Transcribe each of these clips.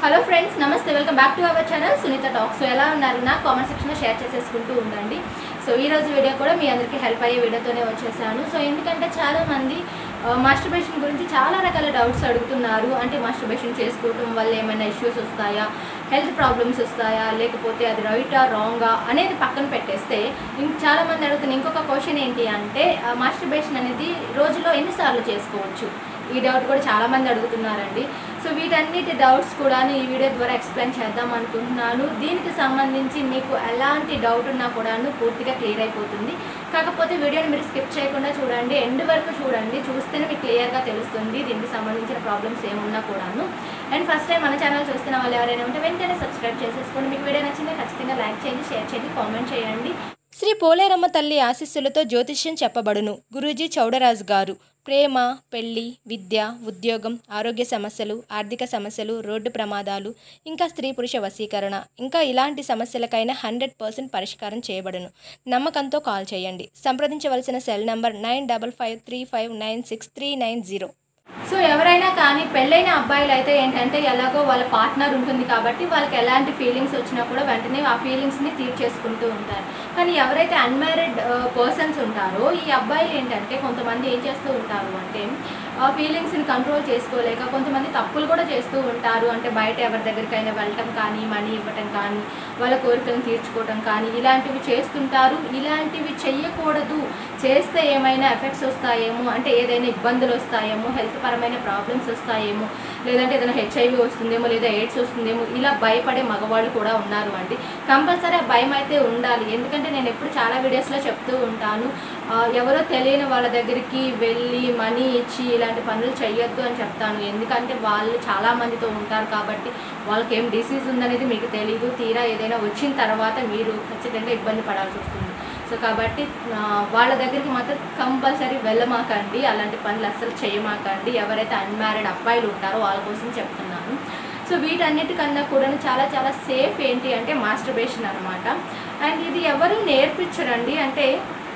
hello friends నమస్తే welcome back to our channel Sunitha talk so ఎలా ఉన్నారు నా కామెంట్ సెక్షన్లో షేర్ చేసేసుకుంటూ ఉండండి సో ఈ రోజు వీడియో కూడా మీ అందరికీ హెల్ప్ అయ్యే వీడియోతోనే వచ్చేసాను సో ఎందుకంటే చాలామంది మాస్టర్బేషన్ గురించి చాలా రకాల డౌట్స్ అడుగుతున్నారు అంటే మాస్టర్బేషన్ చేసుకోవడం వల్ల ఏమైనా ఇష్యూస్ వస్తాయా హెల్త్ ప్రాబ్లమ్స్ వస్తాయా లేకపోతే అది రైటా రాంగా అనేది పక్కన పెట్టేస్తే ఇంక చాలామంది అడుగుతున్న ఇంకొక క్వశ్చన్ ఏంటి అంటే మాస్టర్బేషన్ అనేది రోజులో ఎన్నిసార్లు చేసుకోవచ్చు ఈ డౌట్ కూడా చాలా మంది అడుగుతున్నారండి సో వీటన్నిటి డౌట్స్ కూడా ఈ వీడియో ద్వారా ఎక్స్ప్లెయిన్ చేద్దాం అనుకుంటున్నాను దీనికి సంబంధించి మీకు ఎలాంటి డౌట్ ఉన్నా కూడాను పూర్తిగా క్లియర్ అయిపోతుంది కాకపోతే వీడియోని మీరు స్కిప్ చేయకుండా చూడండి ఎండ్ వరకు చూడండి చూస్తేనే మీకు క్లియర్గా తెలుస్తుంది దీనికి సంబంధించిన ప్రాబ్లమ్స్ ఏమున్నా కూడాను అండ్ ఫస్ట్ టైం మన ఛానల్ చూస్తున్న వాళ్ళు ఎవరైనా ఉంటే వెంటనే సబ్స్క్రైబ్ చేసేసుకోండి మీకు వీడియో నచ్చిందే ఖచ్చితంగా లైక్ చేయండి షేర్ చేయండి కామెంట్ చేయండి శ్రీ పోలేరమ్మ తల్లి ఆశీస్సులతో జ్యోతిష్యం చెప్పబడును గురూజీ చౌడరాజు గారు ప్రేమ పెళ్లి విద్య ఉద్యోగం ఆరోగ్య సమస్యలు ఆర్థిక సమస్యలు రోడ్డు ప్రమాదాలు ఇంకా స్త్రీ పురుష వశీకరణ ఇంకా ఇలాంటి సమస్యలకైనా హండ్రెడ్ పర్సెంట్ పరిష్కారం చేయబడును నమ్మకంతో కాల్ చేయండి సంప్రదించవలసిన cell number nine double five three five nine six three nine zero so ఎవరైనా కానీ పెళ్ళైన అబ్బాయిలు అయితే ఏంటంటే ఎలాగో వాళ్ళ పార్ట్నర్ ఉంటుంది కాబట్టి వాళ్ళకి ఎలాంటి ఫీలింగ్స్ వచ్చినా కూడా వెంటనే ఆ ఫీలింగ్స్ని తీర్చేసుకుంటూ ఉంటారు కానీ ఎవరైతే అన్మ్యారీడ్ పర్సన్స్ ఉంటారో ఈ అబ్బాయిలు ఏంటంటే కొంతమంది ఏం చేస్తూ ఉంటారు అంటే ఆ ఫీలింగ్స్ని కంట్రోల్ చేసుకోలేక కొంతమంది తప్పులు కూడా చేస్తూ ఉంటారు అంటే బయట ఎవరి దగ్గరికైనా వెళ్ళటం కానీ మనీ ఇవ్వటం కానీ వాళ్ళ కోరికలను తీర్చుకోవటం కానీ ఇలాంటివి చేస్తుంటారు ఇలాంటివి చెయ్యకూడదు చేస్తే ఏమైనా ఎఫెక్ట్స్ వస్తాయేమో అంటే ఏదైనా ఇబ్బందులు వస్తాయేమో హెల్త్ పరమైన ప్రాబ్లమ్స్ వస్తాయేమో లేదంటే ఏదైనా హెచ్ఐవి వస్తుందేమో లేదా ఎయిడ్స్ వస్తుందేమో ఇలా భయపడే మగవాళ్ళు కూడా ఉన్నారు అండి కంపల్సరీ ఆ భయం అయితే ఉండాలి ఎందుకంటే నేను ఎప్పుడు చాలా వీడియోస్లో చెప్తూ ఉంటాను ఆ, ఎవరో తెలియని వాళ్ళ దగ్గరికి వెళ్ళి మనీ ఇచ్చి ఇలాంటి పనులు చేయొద్దు అని చెప్తాను ఎందుకంటే వాళ్ళు చాలా మందితో ఉంటారు కాబట్టి వాళ్ళకి ఏం డిసీజ్ ఉందనేది మీకు తెలియదు తీరా ఏదైనా వచ్చిన తర్వాత మీరు ఖచ్చితంగా ఇబ్బంది పడాల్సి వస్తుంది సో కాబట్టి ఆ, వాళ్ళ దగ్గరికి మాత్రం కంపల్సరీ వెళ్ళమాకండి అలాంటి పనులు అస్సలు చేయమాకండి ఎవరైతే అన్మ్యారీడ్ అబ్బాయిలు ఉంటారో వాళ్ళ కోసం చెప్తున్నాను సో వీటన్నిటికన్నా కూడా చాలా చాలా సేఫ్ ఏంటి అంటే మాస్టర్బేషన్ అనమాట అండ్ ఇది ఎవరు నేర్పించరండి అంటే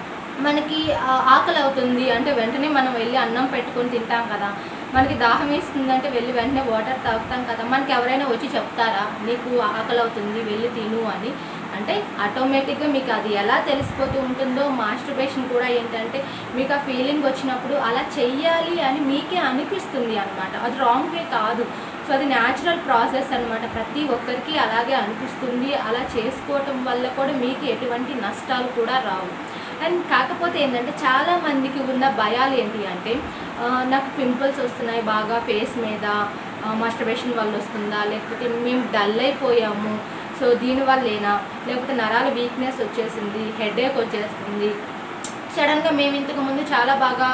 మనకి ఆ, ఆకలి అవుతుంది అంటే వెంటనే మనం వెళ్ళి అన్నం పెట్టుకొని తింటాం కదా మనకి దాహం వేస్తుంది అంటే వెళ్ళి వెంటనే వాటర్ తాగుతాం కదా మనకి ఎవరైనా వచ్చి చెప్తారా నీకు ఆకలి అవుతుంది వెళ్ళి తిను అని అంటే ఆటోమేటిక్గా మీకు అది ఎలా తెలిసిపోతూ ఉంటుందో మాస్టర్బేషన్ కూడా ఏంటంటే మీకు ఆ ఫీలింగ్ వచ్చినప్పుడు అలా చెయ్యాలి అని మీకే అనిపిస్తుంది అనమాట అది రాంగ్ వే కాదు సో అది న్యాచురల్ ప్రాసెస్ అనమాట ప్రతి ఒక్కరికి అలాగే అనిపిస్తుంది అలా చేసుకోవటం వల్ల కూడా మీకు ఎటువంటి నష్టాలు కూడా రావు అండ్ కాకపోతే ఏంటంటే చాలా మందికి ఉన్న భయాలు ఏంటి అంటే ఆ, నాకు పింపుల్స్ వస్తున్నాయి బాగా ఫేస్ మీద మాస్టర్బేషన్ వల్ల వస్తుందా లేకపోతే మేము డల్ అయిపోయాము సో దీనివల్లేనా లేకపోతే నరాల వీక్నెస్ వచ్చేసింది హెడేక్ వచ్చేస్తుంది సడన్గా మేము ఇంతకు ముందు చాలా బాగా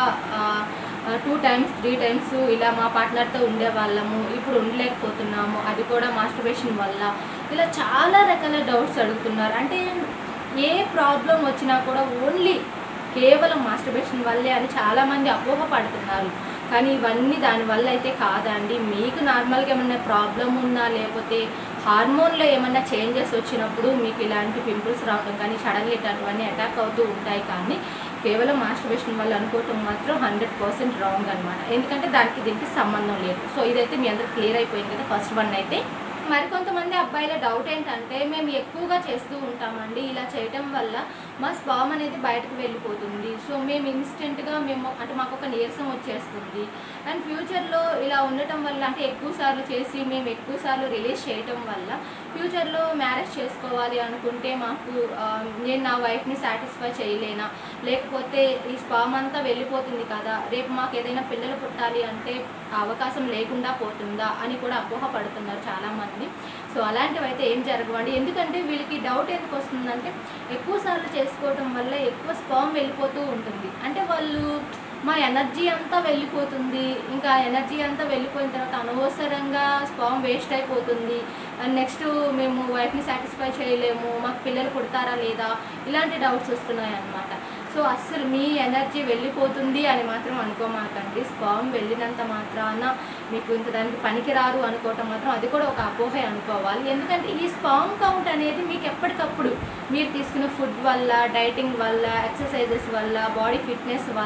టూ టైమ్స్ త్రీ టైమ్స్ ఇలా మా పార్ట్నర్తో ఉండేవాళ్ళము ఇప్పుడు ఉండలేకపోతున్నాము అది కూడా మాస్టర్బేషన్ వల్ల ఇలా చాలా రకాల డౌట్స్ అడుగుతున్నారు అంటే ఏ ప్రాబ్లం వచ్చినా కూడా ఓన్లీ కేవలం మాస్టర్బేషన్ వల్లే అని చాలామంది అపోహ పడుతున్నారు కానీ ఇవన్నీ దానివల్ల అయితే కాదండి మీకు నార్మల్గా ఏమన్నా ప్రాబ్లం ఉన్నా లేకపోతే హార్మోన్లో ఏమన్నా చేంజెస్ వచ్చినప్పుడు మీకు ఇలాంటి పింపుల్స్ రావడం కానీ సడన్గా ఇట్లాంటివన్నీ అటాక్ అవుతూ ఉంటాయి కానీ కేవలం మాస్టర్బేషన్ వల్ల అనుకోవటం మాత్రం హండ్రెడ్ పర్సెంట్ రాంగ్ అనమాట ఎందుకంటే దానికి దీనికి సంబంధం లేదు సో ఇదైతే మీ అందరికి క్లియర్ అయిపోయింది కదా ఫస్ట్ వన్ అయితే మరికొంతమంది అబ్బాయిల డౌట్ ఏంటంటే మేము ఎక్కువగా చేస్తూ ఉంటామండి ఇలా చేయటం వల్ల మా స్పామ్ అనేది బయటకు వెళ్ళిపోతుంది సో మేము ఇన్స్టెంట్గా మేము అంటే మాకు ఒక నీరసం వచ్చేస్తుంది అండ్ ఫ్యూచర్లో ఇలా ఉండటం వల్ల అంటే ఎక్కువ సార్లు చేసి మేము ఎక్కువ సార్లు రిలీజ్ చేయటం వల్ల ఫ్యూచర్లో మ్యారేజ్ చేసుకోవాలి అనుకుంటే మాకు ఆ, నేను నా వైఫ్ని సాటిస్ఫై చేయలేనా లేకపోతే ఈ స్పామ్ అంతా వెళ్ళిపోతుంది కదా రేపు మాకు ఏదైనా పిల్లలు పుట్టాలి అంటే ఆ అవకాశం లేకుండా పోతుందా అని కూడా అపోహ పడుతున్నారు చాలామంది సో అలాంటివి అయితే ఏం జరగవండి ఎందుకంటే వీళ్ళకి డౌట్ ఎందుకు వస్తుందంటే ఎక్కువ సార్లు చేసుకోవటం వల్ల ఎక్కువ స్పామ్ వెళ్ళిపోతూ ఉంటుంది అంటే వాళ్ళు మా ఎనర్జీ అంతా వెళ్ళిపోతుంది ఇంకా ఎనర్జీ అంతా వెళ్ళిపోయిన తర్వాత అనవసరంగా స్పామ్ వేస్ట్ అయిపోతుంది అండ్ నెక్స్ట్ మేము వైఫ్ని సాటిస్ఫై చేయలేము మాకు పిల్లలు పుడతారా లేదా ఇలాంటి డౌట్స్ వస్తున్నాయి అన్నమాట సో అస్సలు మీ ఎనర్జీ వెళ్ళిపోతుంది అని మాత్రం అనుకోమాకండి స్పామ్ వెళ్ళినంత మాత్రాన మీకు ఇంత దానికి పనికిరారు అనుకోవటం మాత్రం అది కూడా ఒక అపోహే అనుకోవాలి ఎందుకంటే ఈ స్పామ్ కౌంట్ అనేది మీకు ఎప్పటికప్పుడు మీరు తీసుకునే ఫుడ్ వల్ల డైటింగ్ వల్ల ఎక్సర్సైజెస్ వల్ల బాడీ ఫిట్నెస్ వల్ల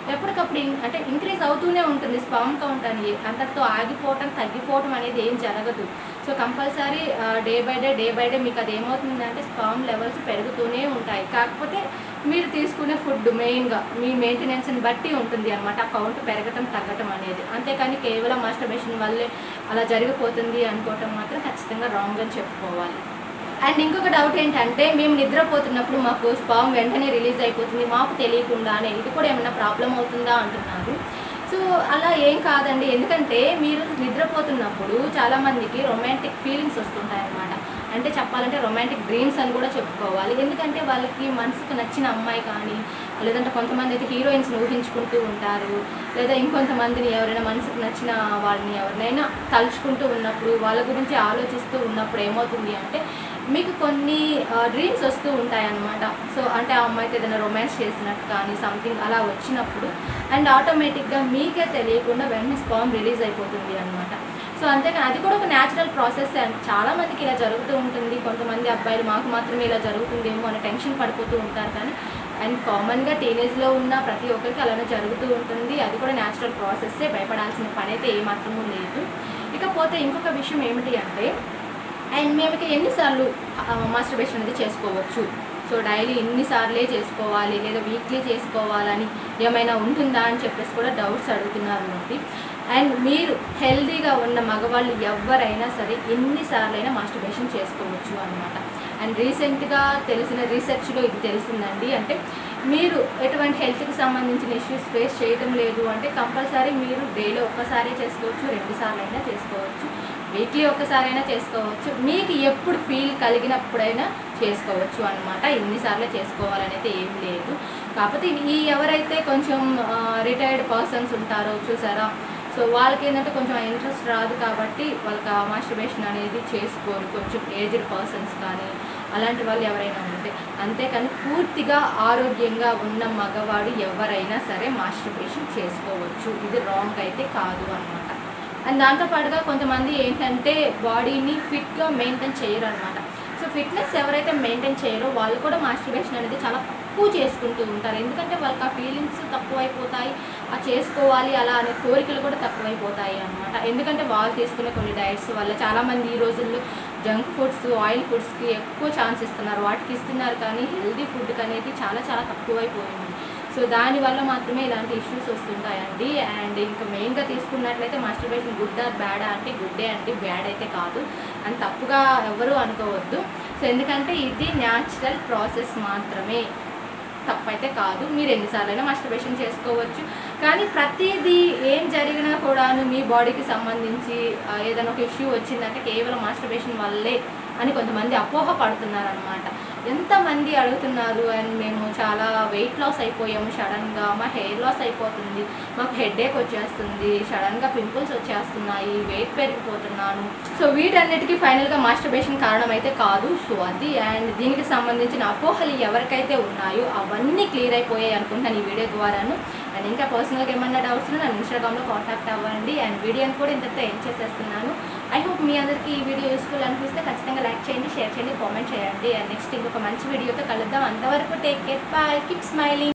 ఎప్పటికప్పుడు ఇన్- అంటే ఇంక్రీజ్ అవుతూనే ఉంటుంది స్పామ్ కౌంట్ అని అంతటితో ఆగిపోవటం తగ్గిపోవటం అనేది ఏం జరగదు so compulsory day by day day by day మీకు అది ఏమవుతుందంటే స్పామ్ లెవెల్స్ పెరుగుతూనే ఉంటాయి కాకపోతే మీరు తీసుకునే ఫుడ్ మెయిన్గా మీ మెయింటెనెన్స్ని బట్టి ఉంటుంది అనమాట ఆ కౌంట్ పెరగటం తగ్గటం అనేది అంతేకాని కేవలం మాస్టర్బేషన్ వల్లే అలా జరిగిపోతుంది అనుకోవటం మాత్రం ఖచ్చితంగా రాంగ్ అని చెప్పుకోవాలి అండ్ ఇంకొక డౌట్ ఏంటంటే మేము నిద్రపోతున్నప్పుడు మాకు స్పామ్ వెంటనే రిలీజ్ అయిపోతుంది మాకు తెలియకుండానే ఇది కూడా ఏమైనా ప్రాబ్లం అవుతుందా అంటున్నారు సో అలా ఏం కాదండి ఎందుకంటే మీరు నిద్రపోతున్నప్పుడు చాలామందికి రొమాంటిక్ ఫీలింగ్స్ వస్తుంటాయి అన్నమాట అంటే చెప్పాలంటే రొమాంటిక్ డ్రీమ్స్ అని కూడా చెప్పుకోవాలి ఎందుకంటే వాళ్ళకి మనసుకు నచ్చిన అమ్మాయి కానీ లేదంటే కొంతమంది అయితే హీరోయిన్స్ని ఊహించుకుంటూ ఉంటారు లేదా ఇంకొంతమందిని ఎవరైనా మనసుకు నచ్చిన వాళ్ళని ఎవరినైనా తలుచుకుంటూ ఉన్నప్పుడు వాళ్ళ గురించి ఆలోచిస్తూ ఉన్నప్పుడు ఏమవుతుంది అంటే మీకు కొన్ని డ్రీమ్స్ వస్తూ ఉంటాయి అన్నమాట సో అంటే ఆ అమ్మాయితో ఏదైనా రొమాన్స్ చేసినట్టు కానీ సంథింగ్ అలా వచ్చినప్పుడు అండ్ ఆటోమేటిక్గా మీకే తెలియకుండా వెంటనే స్పామ్ రిలీజ్ అయిపోతుంది అనమాట సో అంతేకాని అది కూడా ఒక న్యాచురల్ ప్రాసెస్ అండ్ చాలా మందికి ఇలా జరుగుతూ ఉంటుంది కొంతమంది అబ్బాయిలు మాకు మాత్రమే ఇలా జరుగుతుందేమో అని టెన్షన్ పడిపోతూ ఉంటారు కానీ అండ్ కామన్గా టీనేజ్లో ఉన్న ప్రతి ఒక్కరికి అలానే జరుగుతూ ఉంటుంది అది కూడా న్యాచురల్ ప్రాసెస్సే భయపడాల్సిన పని అయితే ఏమాత్రమూ లేదు ఇకపోతే ఇంకొక విషయం ఏమిటి అంటే అండ్ మేము ఇక ఎన్నిసార్లు మాస్టర్బేషన్ అనేది చేసుకోవచ్చు సో డైలీ ఎన్నిసార్లే చేసుకోవాలి లేదా వీక్లీ చేసుకోవాలని ఏమైనా ఉంటుందా అని చెప్పేసి కూడా డౌట్స్ అడుగుతున్నారు నుండి అండ్ మీరు హెల్దీగా ఉన్న మగవాళ్ళు ఎవరైనా సరే ఎన్నిసార్లైనా మాస్టర్బేషన్ చేసుకోవచ్చు అనమాట అండ్ రీసెంట్గా తెలిసిన రీసెర్చ్లో ఇది తెలిసిందండి అంటే మీరు ఎటువంటి హెల్త్కి సంబంధించిన ఇష్యూస్ ఫేస్ చేయటం లేదు అంటే కంపల్సరీ మీరు డైలీ ఒక్కసారి చేసుకోవచ్చు రెండు సార్లు అయినా చేసుకోవచ్చు వీక్లీ ఒక్కసారైనా చేసుకోవచ్చు మీకు ఎప్పుడు ఫీల్ కలిగినప్పుడైనా చేసుకోవచ్చు అనమాట ఎన్నిసార్లు చేసుకోవాలనేది ఏం లేదు కాకపోతే ఈ ఎవరైతే కొంచెం రిటైర్డ్ పర్సన్స్ ఉంటారో చూసారా సో వాళ్ళకి ఏంటంటే కొంచెం ఇంట్రెస్ట్ రాదు కాబట్టి వాళ్ళకి ఆ మాస్టర్బేషన్ అనేది చేసుకోరు కొంచెం ఏజ్డ్ పర్సన్స్ కానీ అలాంటి వాళ్ళు ఎవరైనా ఉంటే అంతేకాని పూర్తిగా ఆరోగ్యంగా ఉన్న మగవాడు ఎవరైనా సరే మాస్టర్బేషన్ చేసుకోవచ్చు ఇది రాంగ్ అయితే కాదు అనమాట అండ్ దాంతోపాటుగా కొంతమంది ఏంటంటే బాడీని ఫిట్గా మెయింటైన్ చేయరు అనమాట సో ఫిట్నెస్ ఎవరైతే మెయింటైన్ చేయరో వాళ్ళు కూడా మాస్టర్బేషన్ అనేది చాలా తక్కువ చేసుకుంటూ ఉంటారు ఎందుకంటే వాళ్ళకి ఆ ఫీలింగ్స్ తక్కువైపోతాయి ఆ చేసుకోవాలి అలా అనే కోరికలు కూడా తక్కువైపోతాయి అనమాట ఎందుకంటే వాళ్ళు తీసుకునే కొన్ని డైట్స్ వల్ల చాలామంది ఈ రోజుల్లో జంక్ ఫుడ్స్ ఆయిల్ ఫుడ్స్కి ఎక్కువ ఛాన్స్ ఇస్తున్నారు వాటికి ఇస్తున్నారు కానీ హెల్దీ ఫుడ్కి అనేది చాలా చాలా తక్కువైపోయింది సో దానివల్ల మాత్రమే ఇలాంటి ఇష్యూస్ వస్తుంటాయండి అండ్ ఇంకా మెయిన్గా తీసుకున్నట్లయితే మాస్టర్బేషన్ గుడ్ ఆర్ బ్యాడ్ అంటే గుడ్డే అండి బ్యాడ్ అయితే కాదు అని తప్పుగా ఎవరు అనుకోవద్దు సో ఎందుకంటే ఇది న్యాచురల్ ప్రాసెస్ మాత్రమే తప్పైతే కాదు మీరు ఎన్నిసార్లైనా మాస్టర్బేషన్ చేసుకోవచ్చు కానీ ప్రతిదీ ఏం జరిగినా కూడాను మీ బాడీకి సంబంధించి ఆ, ఏదైనా ఒక ఇష్యూ వచ్చిందంటే కేవలం మాస్టర్బేషన్ వల్లే అని కొంతమంది అపోహ పడుతున్నారు అనమాట ఎంతమంది అడుగుతున్నారు అండ్ మేము చాలా వెయిట్ లాస్ అయిపోయాము సడన్గా మా హెయిర్ లాస్ అయిపోతుంది మాకు హెడేక్ వచ్చేస్తుంది సడన్గా పింపుల్స్ వచ్చేస్తున్నాయి వెయిట్ పెరిగిపోతున్నాను సో వీటన్నిటికీ ఫైనల్గా మాస్టర్బేషన్ కారణం అయితే కాదు సో అది అండ్ దీనికి సంబంధించిన అపోహలు ఎవరికైతే ఉన్నాయో అవన్నీ క్లియర్ అయిపోయాయి అనుకుంటాను ఈ వీడియో ద్వారాను అండ్ ఇంకా పర్సనల్గా ఏమన్నా డౌట్స్ నన్ను ఇన్స్టాగ్రామ్లో కాంటాక్ట్ అవ్వండి అండ్ వీడియోని కూడా ఇంతతో ఏం చేసేస్తున్నాను ఐ హోప్ మీ అందరికీ ఈ వీడియో యూస్ఫుల్ అనిపిస్తే ఖచ్చితంగా లైక్ చేయండి షేర్ చేయండి కామెంట్ చేయండి అండ్ నెక్స్ట్ ఇంకొక మంచి వీడియోతో కలుద్దాం అంతవరకు take care bye keep smiling